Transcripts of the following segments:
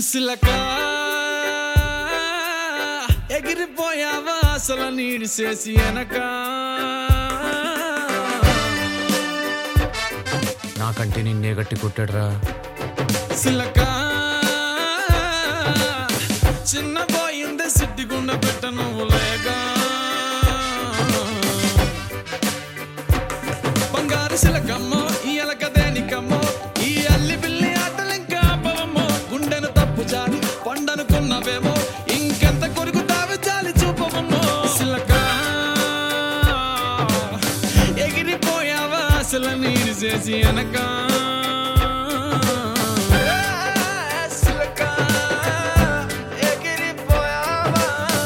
సిలక ఎగిరిపోయావా అసలు నీడిసేసి వెనక నాకంటే నిన్నే గట్టి కొట్టాడురా సిలక చిన్న పోయింది సిద్ధిగుండ పెట్ట నువ్వు లేక బంగారు సిలకమ్మో ఈ ఎలక దేనికమ్మో ఈ అల్లి బిల్లి ఆటలింకా పవమ్మో గుండెను తప్పు జారి పండనుకున్నవేమో ఇంకెంత కొరుకుతావి చాలి చూపవమ్మో సిలక ఎగిరిపోయావా అసలు నీరు చేసి వెనక సిలక ఎగిరిపోయావా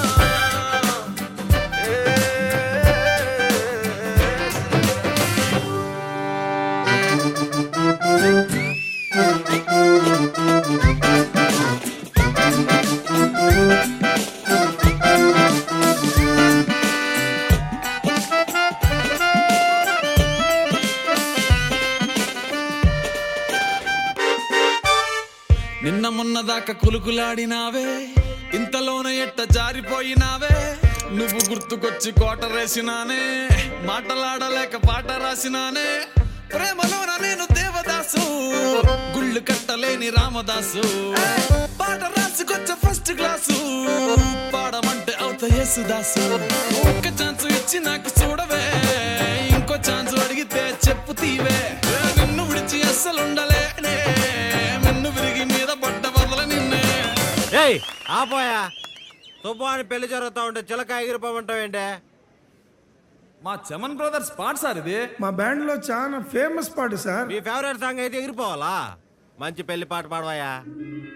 నిన్న మొన్న దాకా కులుకులాడినావే ఇంతలోన ఎట్ట జారిపోయినావే నువ్వు గుర్తుకొచ్చి కోట రేసినానే మాటలాడలేక పాట రాసినానే ప్రేమలోన నేను దేవదాసు గుళ్ళు కట్టలేని రామదాసు పాట రాసుకొచ్చే ఫస్ట్ క్లాసు పాడమంటే అవుత యేసుదాసు ఒక్క ఛాన్స్ ఇచ్చి నాకు చూడవే ఇంకో ఛాన్స్ అడిగితే చెప్పు తీవే నిన్ను విడిచి అస్సలుండలేనే నిన్ను విరిగి మీద పడ్డ వదల నిన్నే ఏయ్ ఆపోయా సుబ్బు అని పెళ్లి జరుగుతా ఉంటే చిలక ఎగిరిపోమంటావేంటే మా చమన్ బ్రదర్స్ పాట సార్ ఇది మా బ్యాండ్ లో చాలా ఫేమస్ పాట సార్ మీ ఫేవరెట్ సాంగ్ అయితే ఎగిరిపోవాలా మంచి పెళ్లి పాట పాడవాయా